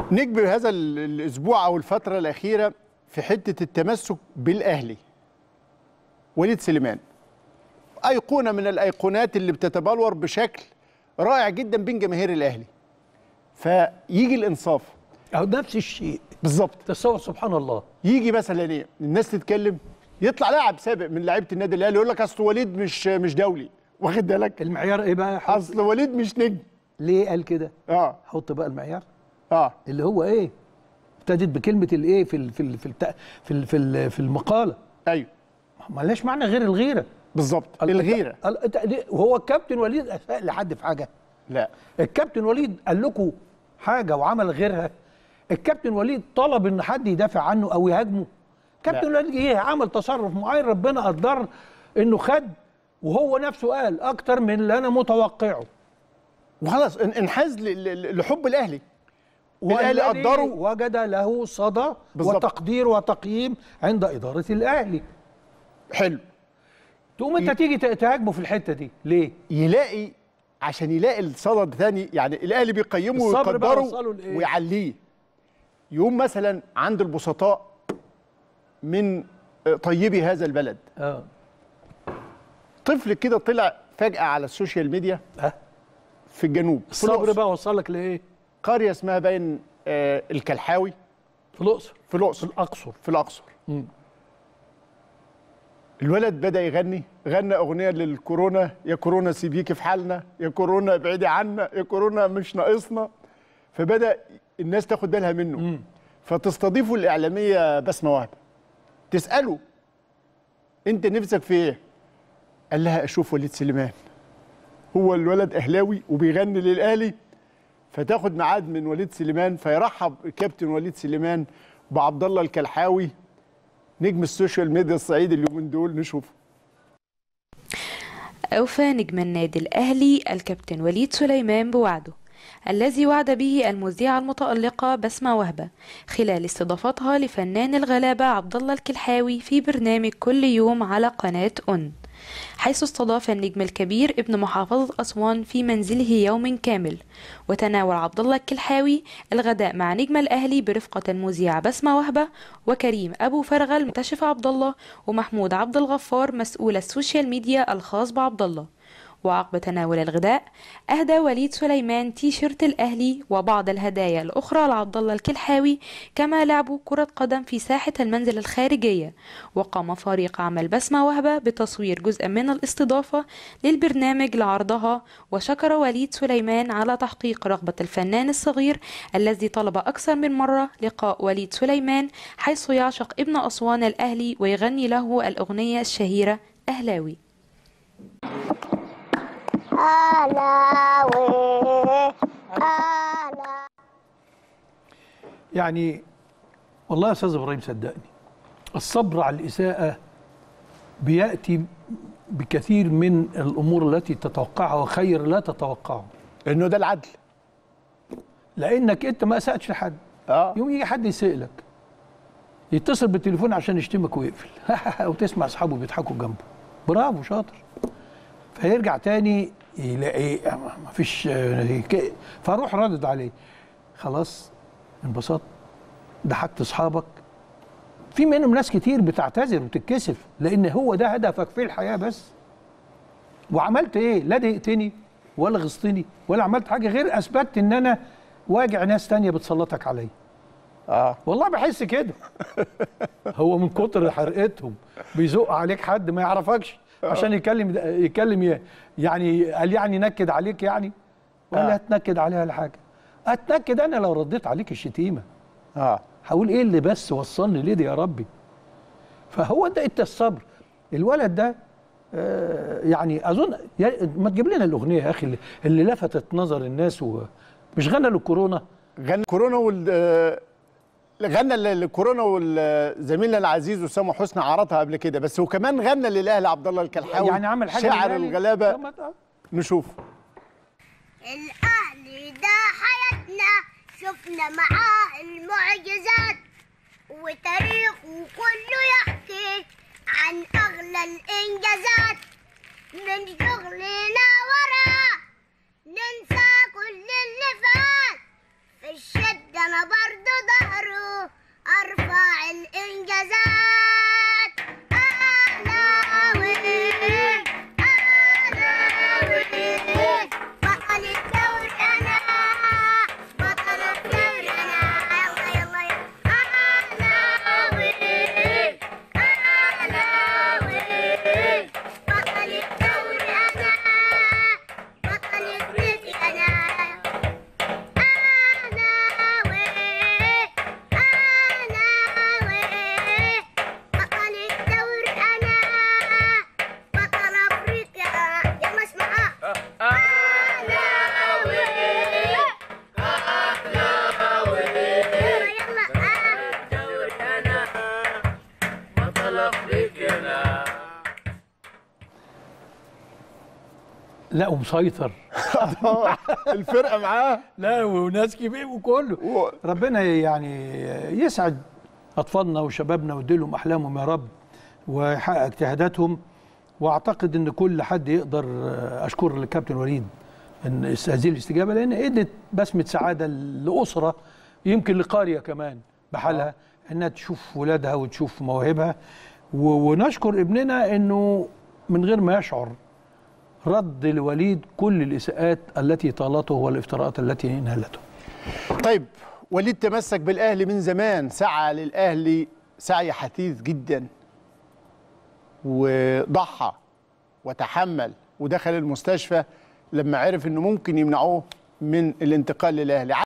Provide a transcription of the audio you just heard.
نجم هذا ال- الاسبوع او الفتره الاخيره في حته التمسك بالاهلي وليد سليمان ايقونه من الايقونات اللي بتتبلور بشكل رائع جدا بين جماهير الاهلي فيجي الانصاف أو نفس الشيء بالظبط تصور سبحان الله يجي مثلا ايه الناس تتكلم يطلع لاعب سابق من لعيبه النادي الاهلي يقول لك اصل وليد مش مش دولي واخد بالك المعيار ايه بقى حط اصل وليد مش نجم ليه قال كده اه حط بقى المعيار اه اللي هو ايه ابتدت بكلمه الايه في ال في ال في الت- في ال في, ال في المقاله ايوه ما لهاش معنى غير الغيره بالظبط ال- الغيره ال- الت- ليه- وهو الكابتن وليد اساء لحد في حاجه لا الكابتن وليد قال لكم حاجه وعمل غيرها الكابتن وليد طلب ان حد يدافع عنه او يهاجمه كابتن لا. وليد جه عمل تصرف معين ربنا قدر انه خد وهو نفسه قال اكتر من اللي انا متوقعه وخلاص ان- انحاز ل- ل- لحب الاهلي الاهلي والذي قدروا وجد له صدى بالظبط. وتقدير وتقييم عند اداره الاهلي حلو تقوم انت تيجي ت- تهاجمه في الحته دي ليه يلاقي عشان يلاقي الصدد ثاني يعني الاهلي بيقيمه الصبر بقى وصله ويقدره لإيه؟ ويعليه يقوم مثلا عند البسطاء من طيبي هذا البلد اه طفل كده طلع فجأة على السوشيال ميديا اه في الجنوب في الصبر الأقصر. بقى وصلك لايه قرية اسمها باين آه، الكلحاوي في الاقصر في الأقصر الاقصر في الأقصر مم. الولد بدأ يغني غنى أغنية للكورونا يا كورونا سيبيكي في حالنا يا كورونا ابعدي عنا يا كورونا مش ناقصنا فبدأ الناس تاخد بالها منه فتستضيفه الإعلامية بسمة وهبة تسأله أنت نفسك في إيه؟ قال لها أشوف وليد سليمان هو الولد أهلاوي وبيغني للأهلي فتاخد ميعاد من وليد سليمان فيرحب الكابتن وليد سليمان بعبد الله الكلحاوي نجم السوشيال ميديا الصعيدي اليومين دول نشوفه أوفى نجم النادي الأهلي الكابتن وليد سليمان بوعده الذي وعد به المذيعة المتألقة بسمة وهبة خلال استضافتها لفنان الغلابة عبد الله الكلحاوي في برنامج كل يوم على قناة أون حيث استضاف النجم الكبير ابن محافظة أسوان في منزله يوم كامل وتناول عبد الله الكلحاوي الغداء مع نجم الأهلي برفقة المذيعة بسمة وهبة وكريم أبو فرغل مكتشف عبد الله ومحمود عبد الغفار مسؤول السوشيال ميديا الخاص بعبد الله وعقب تناول الغداء أهدى وليد سليمان تي شيرت الأهلي وبعض الهدايا الأخرى لعبد الله الكلحاوي كما لعبوا كرة قدم في ساحة المنزل الخارجية وقام فريق عمل بسمة وهبة بتصوير جزء من الاستضافة للبرنامج لعرضها وشكر وليد سليمان على تحقيق رغبة الفنان الصغير الذي طلب أكثر من مرة لقاء وليد سليمان حيث يعشق ابن أسوان الأهلي ويغني له الأغنية الشهيرة أهلاوي أهلاوي أهلا يعني والله يا استاذ ابراهيم صدقني الصبر على الاساءه بياتي بكثير من الامور التي تتوقعها وخير لا تتوقعه انه ده العدل لانك انت ما اساتش لحد اه يوم يجي حد يسالك يتصل بالتليفون عشان يشتمك ويقفل وتسمع اصحابه بيضحكوا جنبه برافو شاطر فيرجع تاني يلاقي ما فيش فاروح ردد عليه خلاص انبسطت ضحكت اصحابك في منهم ناس كتير بتعتذر وتتكسف لان هو ده هدفك في الحياه بس وعملت ايه لا ضايقتني ولا غصتني ولا عملت حاجه غير اثبتت ان انا واجع ناس تانية بتسلطك عليا اه والله بحس كده هو من كتر حرقتهم بيزق عليك حد ما يعرفكش عشان يكلم يكلم ي- يعني قال يعني نكد عليك يعني ولا آه. هتنكد عليها الحاجه اتنكد انا لو رديت عليك الشتيمه اه هقول ايه اللي بس وصلني ليه دي يا ربي فهو ده انت الصبر الولد ده آه، يعني اظن يا- ما تجيب لنا الاغنيه يا اخي اللي- اللي لفتت نظر الناس ومش غنى للكورونا غنى كورونا وال آه، غنى للكورونا والزميلنا العزيز اسامه حسني عرضها قبل كده بس هو كمان غنى للاهلي عبد الله الكلحاوي يعني عمل حاجه شاعر للأهلي؟ الغلابه طب ما ت- نشوف الأهلي ده حياتنا شفنا معاه المعجزات وتاريخه كله يحكي عن أغلى الإنجازات من شغلنا ورا ننسى كل اللي فات في الشدة انا برضو ظهره ارفع الانجازات اهلاوي اهلاوي بطل الدوري انا بطل الدوري انا يلا يلا يلا اهلاوي اهلاوي بطل الدوري انا بطل النادي انا أهلاوي أهلاوي بطل الدوري أنا بطل أفريقيا يلا اسمعها أهلاوي أهلاوي يلا لا ومسيطر الفرقه معاه لا وناس كبير وكله و- ربنا يعني يسعد اطفالنا وشبابنا ويديلهم احلامهم يا رب ويحقق اجتهاداتهم واعتقد ان كل حد يقدر اشكر الكابتن وليد ان هذه الاستجابه لان ادت بسمه سعاده لاسره يمكن لقريه كمان بحالها انها تشوف ولادها وتشوف مواهبها و- ونشكر ابننا انه من غير ما يشعر رد لوليد كل الاساءات التي طالته والافتراءات التي نالته طيب وليد تمسك بالاهلي من زمان سعى للاهلي سعي حثيث جدا وضحى وتحمل ودخل المستشفى لما عرف انه ممكن يمنعوه من الانتقال للاهلي